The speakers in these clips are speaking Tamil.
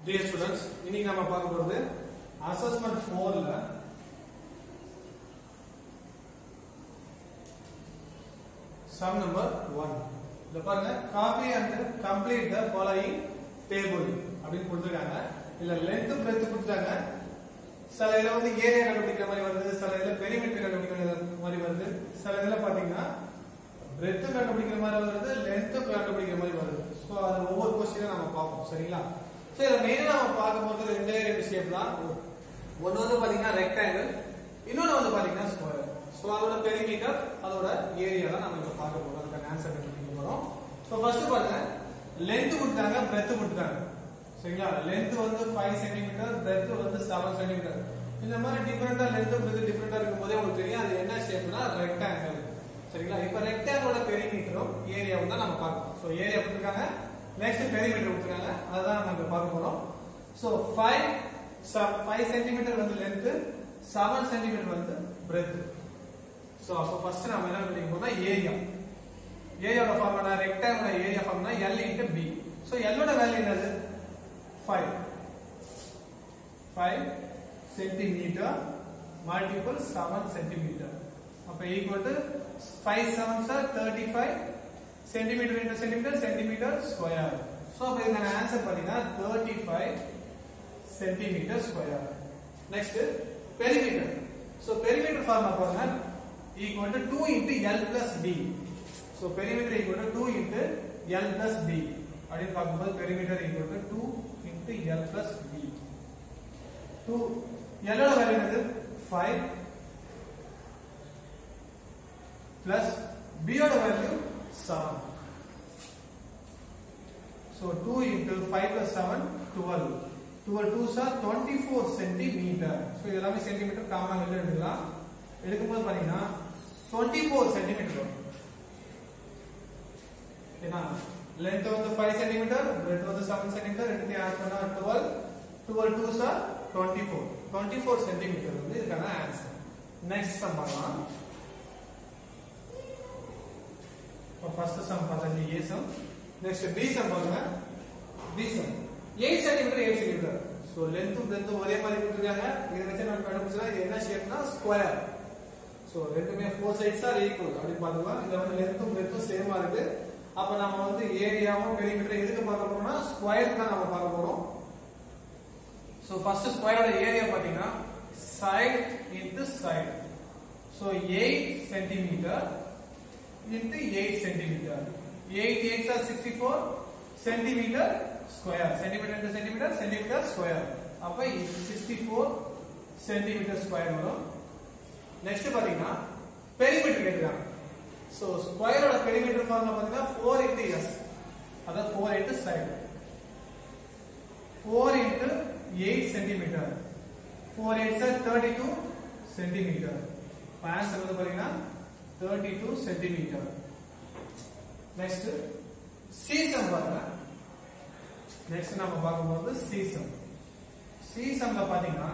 டியர் ஸ்டூடெண்ட்ஸ் இன்னைக்கு நம்ம பார்க்க போறது அசஸ்மெண்ட் ஃபோர்ல சம் நம்பர் ஒன் இத பாருங்க copy and complete the following table அப்படின்னு கொடுத்துருக்காங்க இல்ல லென்த் பிரெத் கொடுத்துட்டாங்க சில இதுல வந்து ஏரியா கண்டுபிடிக்கிற மாதிரி வருது சில இதுல பெரிமீட்டர் கண்டுபிடிக்கிற மாதிரி வருது சில இதுல பாத்தீங்கன்னா பிரெத் கண்டுபிடிக்கிற மாதிரி வருது லென்த் கண்டுபிடிக்கிற மாதிரி வருது சோ அது ஒவ்வொரு கொஸ்டினும் நம்ம பார்ப்போம் சரிங்களா சோ இதுல மெயினா நம்ம பார்க்க போறது ரெண்டே ரெண்டு ஷேப் தான் ஒன்னு வந்து பாத்தீங்கன்னா ரெக்டாங்கிள் இன்னொன்னு வந்து பாத்தீங்கன்னா ஸ்கொயர் சோ அதோட பெரிமீட்டர் அதோட ஏரியா தான் நம்ம இப்ப பார்க்க போறோம் அதுக்கான ஆன்சர் கண்டுபிடிக்க போறோம் சோ ஃபர்ஸ்ட் பாருங்க லென்த் கொடுத்தாங்க பிரெத் கொடுத்தாங்க சரிங்களா லென்த் வந்து 5 சென்டிமீட்டர் பிரெத் வந்து 7 சென்டிமீட்டர் இந்த மாதிரி டிஃபரெண்டா லென்த் பிரெத் டிஃபரெண்டா இருக்கும்போதே உங்களுக்கு தெரியும் அது என்ன ஷேப்னா ரெக்டாங்கிள் சரிங்களா இப்ப ரெக்டாங்கிளோட பெரிமீட்டரும் ஏரியாவும் தான் நம்ம பார்க்கணும் சோ ஏரியா கொடுத்துருக்காங்க நெக்ஸ்ட் பெரிமீட்டர் கொடுத்துருக்காங்க அதுதான் நம்ம இப்ப பார்க்க போறோம் சோ 5 5 சென்டிமீட்டர் வந்து லென்த் 7 சென்டிமீட்டர் வந்து பிரெத் சோ அப்போ ஃபர்ஸ்ட் நாம என்ன பண்ணிக்க போறோம்னா ஏரியா ஏரியாவோட ஃபார்முலா ரெக்டாங்கிளோட area formula L into B so L ஓட வேல்யூ என்னது 5 5 சென்டிமீட்டர் மல்டிபிள் 7 சென்டிமீட்டர் அப்ப equal to 5 7s are 35 centimetre into centimetre centimetre square so அப்ப இதுக்கான ஆன்சர் பாத்தீங்கன்னா 35 centimetre square next perimeter so perimeter formula பாருங்க equal to 2 into L plus B so perimeter equal to 2 into L plus B அப்படின்னு பார்க்கும்போது perimeter equal to 2 into L plus B 2 L ஓட வேல்யூ என்னது 5 பிளஸ் B ஓட value 7 so 2 into 5 plus 7 12 12 2s are 24 centimeter so இது எல்லாமே சென்டிமீட்டர் காமனா வெளிய எடுக்கலாம் எடுக்கும்போது பாத்தீங்கன்னா 24 சென்டிமீட்டர் வரும் ஏன்னா லென்த் வந்து 5 சென்டிமீட்டர் பிரெத் வந்து 7 சென்டிமீட்டர் ரெண்டுத்தையும் ஆட் பண்ணா 12 12 2s are 24 24 சென்டிமீட்டர் வந்து இதுக்கான ஆன்சர் நெக்ஸ்ட் சம் பார்க்கலாம் ஃபர்ஸ்ட் சம் பார்த்தாச்சு A sum next B sum பாருங்க B sum 8 centimetre 8 centimetre so length breadth ஒரே மாதிரி கொடுத்திருக்காங்க இத வச்சு நம்ம கண்டுபிடிச்சா இது என்ன ஷேப்னா ஸ்கொயர் சோ ரெண்டுமே ஃபோர் சைட்ஸ் ஆர் ஈக்குவல் அப்படி பார்த்துக்கலாம் இதுல வந்து லென்த்தும் பிரெத்தும் சேமா இருக்கு அப்ப நம்ம வந்து ஏரியாவும் பெரிமீட்டர் எதுக்கு பார்க்க போறோம்னா ஸ்கொயர் தான் நம்ம பார்க்க போறோம் சோ ஃபர்ஸ்ட் ஸ்கொயரோட ஏரியா பாத்தீங்கன்னா side into side so 8 centimetre into 8 centimeter. 8 8s are 64 centimeter square. Centimeter into centimeter, centimeter square. அப்ப 64 centimeter square வரும். நெக்ஸ்ட் பாத்தீங்கன்னா பெரிமீட்டர் கேட்டுருக்காங்க சோ ஸ்கொயரோட பெரிமீட்டர் ஃபார்முலா பாத்தீங்கன்னா 4 into s அதாவது 4 into side 4 into 8 centimeter 4 8s are 32 centimeter answer வந்து பாத்தீங்கன்னா 32 centimeter. Next, C-sum பாருங்க. Next நம்ம பார்க்கும்போது C-sum. C-sumல பாத்தீங்கன்னா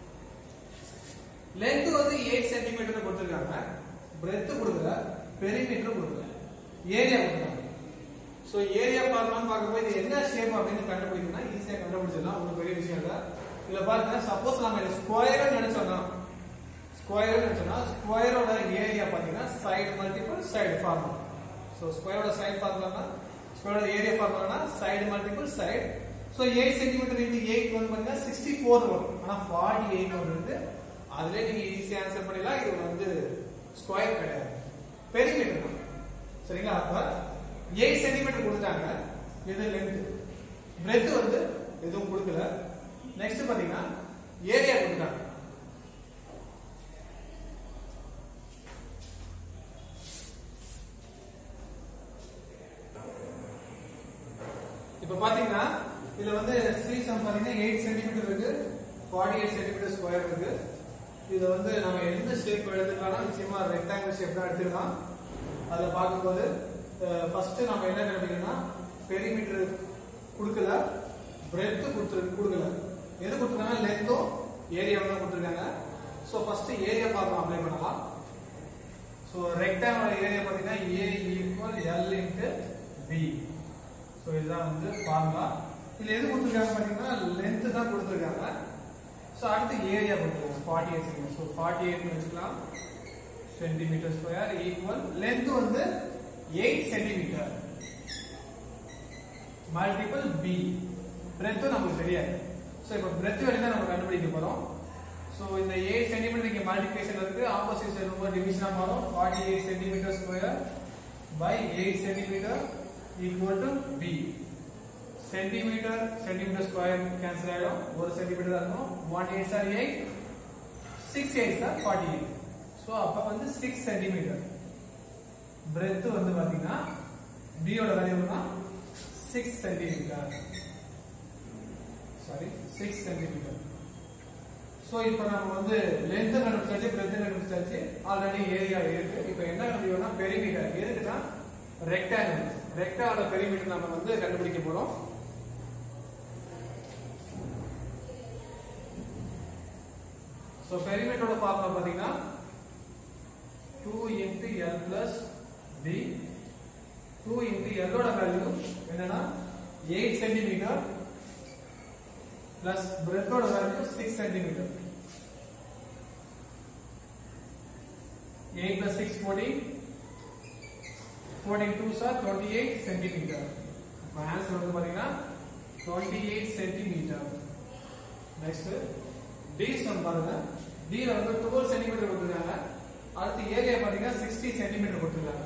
length வந்து 8 centimeter கொடுத்திருக்காங்க breadth கொடுக்கல perimeter கொடுக்கல ஏரியா கொடுத்தாங்க சோ ஏரியா ஃபார்முலான்னு பார்க்கும்போது இது என்ன ஷேப் அப்படின்னு கண்டுபிடிக்கணும்னா ஈஸியா கண்டுபிடிச்சிடலாம் ஒன்றும் பெரிய விஷயம் இல்ல இதுல பாருங்க சப்போஸ் நம்ம இது ஸ்கொயர் நினைச்சோம்னா ஸ்கொயர் சொன்னா ஸ்கொயரோட ஏரியா பாத்தீங்கன்னா side multiple side formula so ஸ்கொயரோட சைடு ஃபார்முலானா ஸ்கொயரோட ஏரியா ஃபார்முலானா side multiple side so 8 centimetre into 8 வந்து பாத்தீங்கன்னா 64 வரும் ஆனா 48 வருது அதுல நீங்க ஈஸியா ஆன்சர் பண்ணிடலாம் இது வந்து ஸ்கொயர் கிடையாது பெரிமீட்டர் தான் சரிங்களா அப்ப 8 சென்டிமீட்டர் கொடுத்தாங்க இது லென்த் பிரெத் வந்து எதுவும் கொடுக்கல நெக்ஸ்ட் பாத்தீங்கன்னா ஏரியா கொடுத்தாங்க இப்ப பாத்தீங்கன்னா இதுல வந்து சி சம் பாத்தீங்கன்னா 8 சென்டிமீட்டர் இருக்கு 48 சென்டிமீட்டர் ஸ்கொயர் இருக்கு இது வந்து நம்ம எந்த ஷேப் எடுத்துக்கலாம்னா நிச்சயமா ரெக்டாங்கிள் ஷேப் தான் எடுத்துக்கலாம் அதுல பார்க்கும்போது ஃபர்ஸ்ட் நம்ம என்ன கண்டுபிடிக்கணும்னா பெரிமீட்டர் கொடுக்கல பிரெத் கொடுத்து கொடுக்கல எது கொடுத்துருக்காங்க லென்த்தும் ஏரியாவும் தான் கொடுத்துருக்காங்க so first area formula apply பண்ணலாம் ஸோ ரெக்டாங்கிள் ஏரியா பார்த்தீங்கன்னா A equal L into B so இதுதான் வந்து ஃபார்முலா இதுல எது கொடுத்துருக்காங்க பாத்தீங்கன்னா தான் கொடுத்துருக்காங்க ஸோ அடுத்து ஏரியா கொடுத்துருக்காங்க forty eight centimeter so forty எயிட்னு வச்சுக்கலாம் சென்டிமீட்டர் ஸ்கொயர் ஈக்குவல் லென்த் வந்து எயிட் சென்டிமீட்டர் மல்டிபிள் பி பிரெத்தும் நமக்கு தெரியாது ஸோ இப்போ பிரெத் வழி தான் நம்ம கண்டுபிடிக்க போறோம் ஸோ இந்த எயிட் சென்டிமீட்டர் இங்கே மல்டிபிகேஷன் இருக்கு ஆப்போசிட் சைடு ரொம்ப டிவிஷனா மாறும் forty eight centimeter square by eight centimeter equal to B centimeter centimetre square cancel ஆயிடும் ஒரு சென்டிமீட்டர் தான் இருக்கும் one eight sir eight six eight sir forty eight so அப்போ வந்து சிக்ஸ் சென்டிமீட்டர் பிரெத் வந்து பார்த்தீங்கன்னா பியோட வேல்யூனா six centimeter sorry six centimeter so இப்போ நம்ம வந்து லென்த் கண்டுபிடிச்சாச்சு பிரெத் கண்டுபிடிச்சாச்சு ஆல்ரெடி ஏரியா இருக்கு இப்போ என்ன கண்டுபிடிக்கணும்னா பெரிமீட்டர் எதுக்குன்னா ரெக்டாங்கிள் ரெக்டாங்கிள் பெரிமீட்டர் நம்ம வந்து கண்டுபிடிக்க போறோம் ஸோ பெரிமீட்டரோட ஃபார்முலா பார்த்தீங்கன்னா two into L plus T two into எல்லோட வேல்யூ என்னன்னா எயிட் சென்டிமீட்டர் பிளஸ் பிரெத்தோட value six centimeter eight plus six fourteen fourteen two sir twenty eight centimeter இப்போ ஆன்சர் வந்து பார்த்தீங்கன்னா twenty eight centimeter next D sum பாருங்க D ல வந்து டுவெல் சென்டிமீட்டர் கொடுத்துருக்காங்க அடுத்து ஏரியா பார்த்தீங்கன்னா சிக்ஸ்டி சென்டிமீட்டர் கொடுத்துருக்காங்க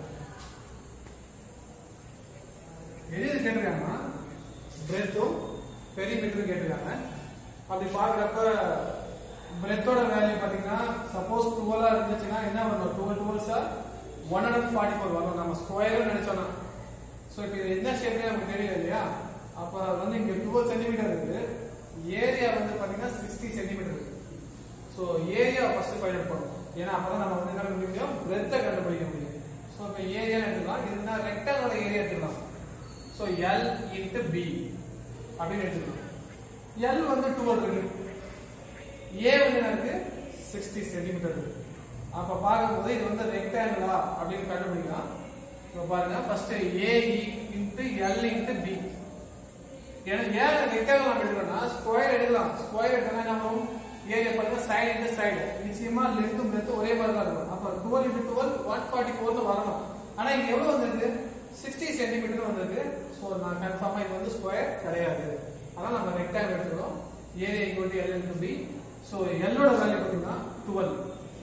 எது எது கேட்டிருக்காங்கன்னா பிரெத்தும் பெரிமீட்டரும் கேட்டிருக்காங்க அப்படி பார்க்குறப்ப பிரெத்தோட வேல்யூ பார்த்தீங்கன்னா சப்போஸ் டுவெலா இருந்துச்சுன்னா என்ன பண்ணணும் twelve twelve sir one hundred forty four வரும் நம்ம ஸ்கொயர் நினைச்சோம்னா ஸோ இப்போ இது என்ன ஷேப்லேயே நமக்கு தெரியல இல்லையா அப்போ வந்து இங்கே டுவெல் சென்டிமீட்டர் இருக்குது ஏரியா வந்து பார்த்தீங்கன்னா சிக்ஸ்டி சென்டிமீட்டர் இருக்கு so area first find out பண்ணணும் ஏன்னா அப்பதான் நம்ம வந்து என்ன கண்டுபிடிக்க முடியும் பிரெத்தை கண்டுபிடிக்க முடியும் ஸோ இப்போ ஏரியா எடுத்துக்கலாம் இதுனா ரெக்டாங்கோட ஏரியா எடுத்துக்கலாம் ஸோ எல் இன்ட்டு பி அப்படின்னு எடுத்துக்கலாம் எல் வந்து டுவெல் இருக்கு ஏ வந்து என்ன இருக்கு சிக்ஸ்டி சென்டிமீட்டர் இருக்கு அப்ப பார்க்கும்போது இது வந்து ரெக்டாங்கிளா அப்படின்னு கண்டுபிடிக்கலாம் இப்போ பாருங்க first A into L into B எனக்கு ஏன் ரெக்டாங்கிள் நம்ம எடுக்கிறோம்னா ஸ்கொயர் எடுக்கலாம் ஸ்கொயர் எடுத்தோம்னா நம்ம ஏரியா பாருங்க சைடு இன்ட்டு சைடு நிச்சயமா லென்த்தும் பிரெத்தும் ஒரே மாதிரி தான் இருக்கும் அப்ப twelve into twelve one forty ஃபோர்னு வரணும் ஆனா இங்க எவ்வளவு வந்திருக்கு சிக்ஸ்டி சென்டிமீட்டர் வந்திருக்கு ஸோ நான் கன்ஃபார்மா இது வந்து ஸ்கொயர் கிடையாது அதனால நம்ம ரெக்டாங்கிள் எடுத்துக்கிறோம் area equal to L into B so எல்லோட வேல்யூ பார்த்தீங்கன்னா டுவெல்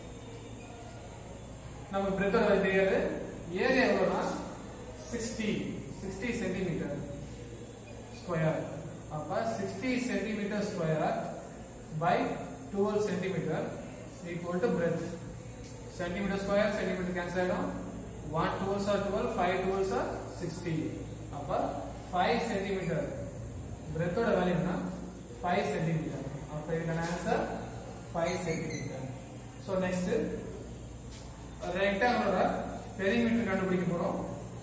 நம்ம பிரெத்தோட வேல்யூ தெரியாது ஏரியா எவ்வளோனா சிக்ஸ்டி சிக்ஸ்டி சென்டிமீட்டர் ஸ்கொயர் அப்ப sixty centimeter square by 12 centimeter equal to breadth. Centimeter square, centimeter cancel ஆயிடும் 1 12s are 12, 5 12s are 60. அப்ப 5 centimeter breadth ஓட வேல்யூ என்ன 5 centimeter. அப்ப இதுக்கான ஆன்சர் 5 centimeter. So next ரெக்டாங்கிளோட பெரிமீட்டர் கண்டுபிடிக்க போறோம்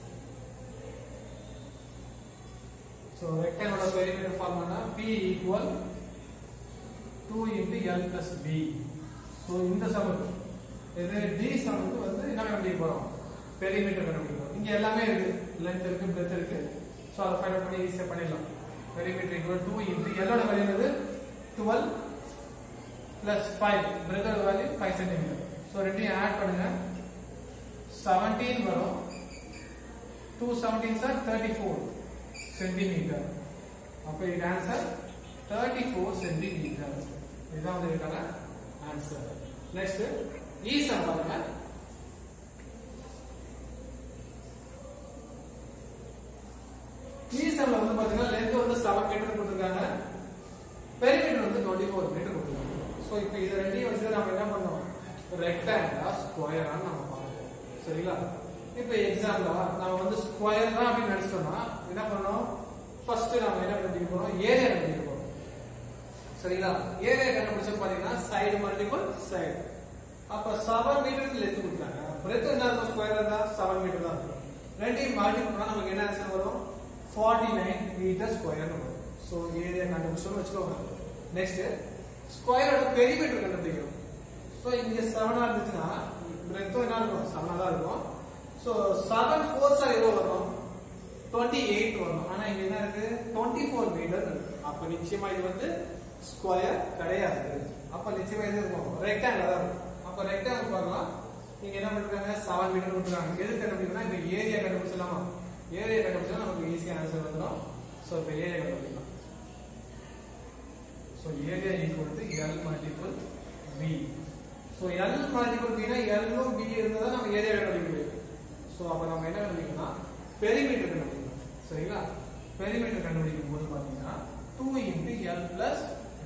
So rectangle perimeter formula P equal 2 into L plus B. So இந்த சமக்கு இது D சமக்கு வந்து என்ன கண்டுபிடிக்க போறோம் பெரிமீட்டர் கண்டுபிடிக்க போறோம் இங்க எல்லாமே இருக்கு லென்த் இருக்கு பிரெத் இருக்கு சோ அதை ஃபைண்ட் அவுட் பண்ணி ஈஸியா பண்ணிடலாம் பெரிமீட்டர் ஈக்குவல் 2 into L ஓட வேல்யூ என்னது 12 பிளஸ் 5 பிரெத் ஓட வேல்யூ 5 சென்டிமீட்டர் சோ ரெண்டையும் ஆட் பண்ணுங்க 17 வரும் 2 17 சார் 34 சென்டிமீட்டர் அப்ப இதுக்கு ஆன்சர் 34 சென்டிமீட்டர் இதுதான் வந்து இதுக்கான ஆன்சர் நெக்ஸ்ட் ஈசம் பாருங்க ஈசம்ல வந்து பாத்தீங்கன்னா லென்த் வந்து 7 மீட்டர் கொடுத்திருக்காங்க பெரிமீட்டர் வந்து 24 மீட்டர் கொடுத்திருக்காங்க சோ இப்போ இது ரெண்டையும் வச்சு நம்ம என்ன பண்ணோம் ரெக்டாங்கிளா ஸ்கொயரா நம்ம பார்ப்போம் சரிங்களா இப்போ எக்ஸாம்பிளா நம்ம வந்து ஸ்கொயர் தான் அப்படின்னு நினைச்சிட்டோம்னா என்ன பண்ணோம் ஃபர்ஸ்ட் நம்ம என்ன கண்டுபிடிக்க போறோம் ஏரியா கண்டுபிடிக்க போறோம் சரிங்களா ஏரியா கண்டுபிடிச்சு பாத்தீங்கன்னா சைடு மல்டிபிள் சைடு அப்ப 7 மீட்டர் லென்த் கொடுத்தாங்க பிரெத் என்ன இருக்கும் ஸ்கொயர் இருந்தா 7 மீட்டர் தான் இருக்கும் ரெண்டையும் மல்டிபிள் பண்ணா நமக்கு என்ன ஆன்சர் வரும் 49 மீட்டர் ஸ்கொயர் வரும் சோ ஏரியா கண்டுபிடிச்சோம்னு வச்சுக்கோங்க நெக்ஸ்ட் ஸ்கொயரோட பெரிமீட்டர் கண்டுபிடிக்கணும் சோ இங்க 7 ஆ இருந்துச்சுன்னா பிரெத்தும் என்ன இருக்கும் 7 தான் இருக்கும் சோ 7 4 சார் எவ்வளவு வரும் 28 வரும் ஆனா இங்க என்ன இருக்கு 24 மீட்டர் இருக்கு அப்ப அப்ப நிச்சயமா இது வந்து ஸ்கொயர் கிடையாது அப்ப நிச்சயமா இது இருக்கும் ரெக்டாங்கிள் தான் இருக்கும் அப்ப ரெக்டாங்கிள் பார்க்கலாம் நீங்க என்ன பண்றாங்க செவன் மீட்டர் கொடுத்துருக்காங்க எது கண்டுபிடிக்கணும்னா இப்ப ஏரியா கண்டுபிடிச்சலாமா ஏரியா கண்டுபிடிச்சா நமக்கு ஈஸியா ஆன்சர் வந்துடும் ஸோ இப்போ ஏரியா கண்டுபிடிக்கலாம் so area equal to L multiple B so L multiple பினா எல்லும் பி இருந்தால் நம்ம ஏரியா கண்டுபிடிக்க முடியும் ஸோ அப்போ நம்ம என்ன கண்டுபிடிக்கணும்னா பெரிமீட்டர் கண்டுபிடிக்கணும் சரிங்களா பெரிமீட்டர் கண்டுபிடிக்கும் போது பார்த்தீங்கன்னா two into L plus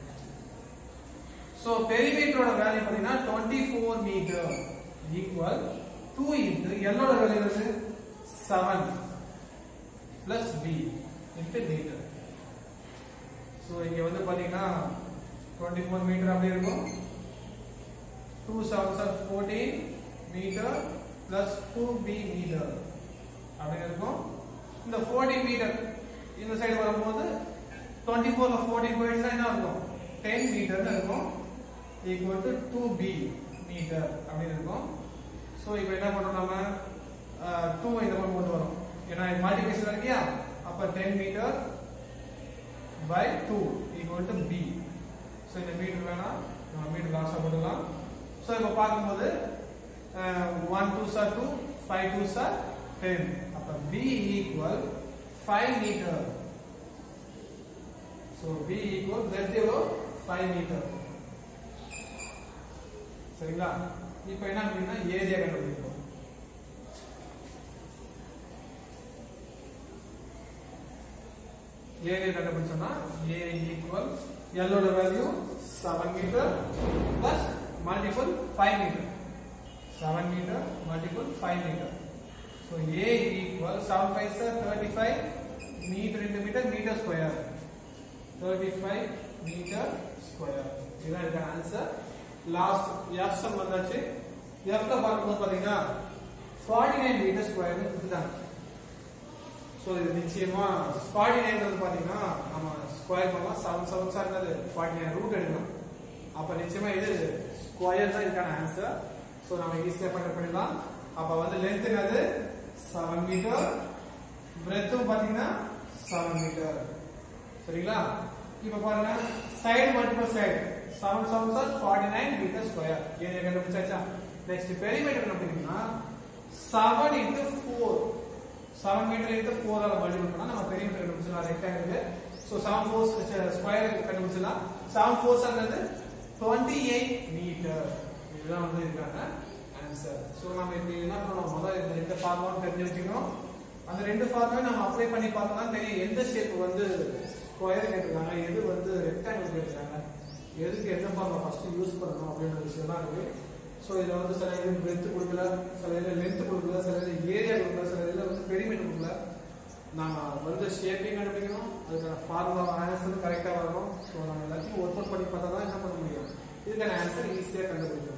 so பெரிமீட்டரோட வேல்யூ பார்த்தீங்கன்னா twenty four meter equal two into எல்லோட வேல்யூ வந்து seven plus B into meter so இங்க வந்து பாத்தீங்கன்னா டுவெண்ட்டி ஃபோர் மீட்டர் அப்படி இருக்கும் two seven sir fourteen meter plus two B meter அப்படின்னு இருக்கும் இந்த ஃபோர்டீன் மீட்டர் இந்த சைடு வரும்போது டுவெண்ட்டி ஃபோர்ல ஃபோர்டீன் போயிடுச்சுன்னா என்ன இருக்கும் டென் மீட்டர்னு இருக்கும் equal to two B meter அப்படின்னு இருக்கும் ஸோ இப்போ என்ன பண்றோம் நம்ம டூ இந்த மாதிரி கொண்டு வரோம் ஏன்னா மல்டிபிகேஷன் இல்லையா அப்ப ten meter by 2 equal to b so இந்த மீட்டர் வேணா நம்ம மீட்டர் லாஸா போடலாம் சோ இப்போ பார்க்கும்போது 1 2 சார் 2 5 2 சார் 10 அப்ப b equal 5 meter so b equal length எவ்வளோ 5 மீட்டர் சரிங்களா இப்போ என்ன அப்படின்னா ஏரியா கண்டுபிடிப்போம் ஏரியா கண்டுபிடிச்சோம்னா ஏ ஈக்குவல் எல்லோட value seven meter plus multiple five meter seven meter multiple five meter so A equal seven five sir thirty five meter into meter meter square thirty five meter square இதுதான் இதுக்கான ஆன்சர் லாஸ்ட் எஃப் சம் வந்தாச்சு எஃப்ல பார்க்கும்போது பார்த்தீங்கன்னா ஃபார்ட்டி நைன் மீட்டர் ஸ்கொயர்னு கொடுத்துட்டாங்க ஸோ இது நிச்சயமா ஃபார்ட்டி நைன் வந்து பார்த்தீங்கன்னா நம்ம ஸ்கொயர் பண்ணலாம் செவன் செவன் சார் என்னது ஃபார்ட்டி நைன் ரூட் எடுக்கலாம் அப்போ நிச்சயமா இது ஸ்கொயர் தான் இதுக்கான ஆன்சர் ஸோ நம்ம ஈஸியாக பண்ண பண்ணிடலாம் அப்போ வந்து லென்த் என்னது செவன் மீட்டர் பிரெத்தும் பார்த்தீங்கன்னா செவன் மீட்டர் சரிங்களா இப்போ பாருங்க side multiple side seven seven sir forty nine meter square area கண்டுபிடிச்சாச்சா நெக்ஸ்ட் பெரிமீட்டர் கண்டுபிடிக்கணும்னா seven into four seven meter into four all multiple பண்ணா நம்ம பெரிமீட்டர் கண்டுபிடிச்சலாம் rectangle so seven four square கண்டுபிடிச்சலாம் செவன் ஃபோர்ஸ் ஆனது டுவெண்ட்டி எயிட் மீட்டர் இதுதான் வந்து இதுக்கான ஆன்சர் ஸோ நம்ம இப்படி என்ன பண்ணணும் முதல்ல இந்த ரெண்டு ஃபார்முலா தெரிஞ்சு வச்சுக்கணும் அந்த ரெண்டு ஃபார்முலா நம்ம அப்ளை பண்ணி பார்த்தோம்னா தெரியும் எந்த ஷேப் வந்து ஸ்கொயர் கேட்டிருக்காங்க எது வந்து ரெக்டாங்கிள் கேட்டிருக்காங்க எதுக்கு எந்த ஃபார்முலா ஃபர்ஸ்ட் யூஸ் பண்ணணும் அப்படின்ற விஷயம் தான் இருக்கு ஸோ இதில் வந்து சில இது பிரெத் கொடுக்கல சில இதில் லென்த் கொடுக்கல சில இதில் ஏரியா கொடுக்கல சில இதில் வந்து பெரிமீட்டர் கொடுக்கல நாம வந்து ஷேப்பிங் கண்டுபிடிக்கணும் அதுக்கான ஃபார்முலா ஆன்சர் கரெக்டாக வரணும் ஸோ நம்ம எல்லாத்தையும் ஒர்க் அவுட் பண்ணி பார்த்தா தான் என்ன பண்ண முடியும் இதுக்கான ஆன்சர் ஈஸியாக கண்டுபிடிக்கணும்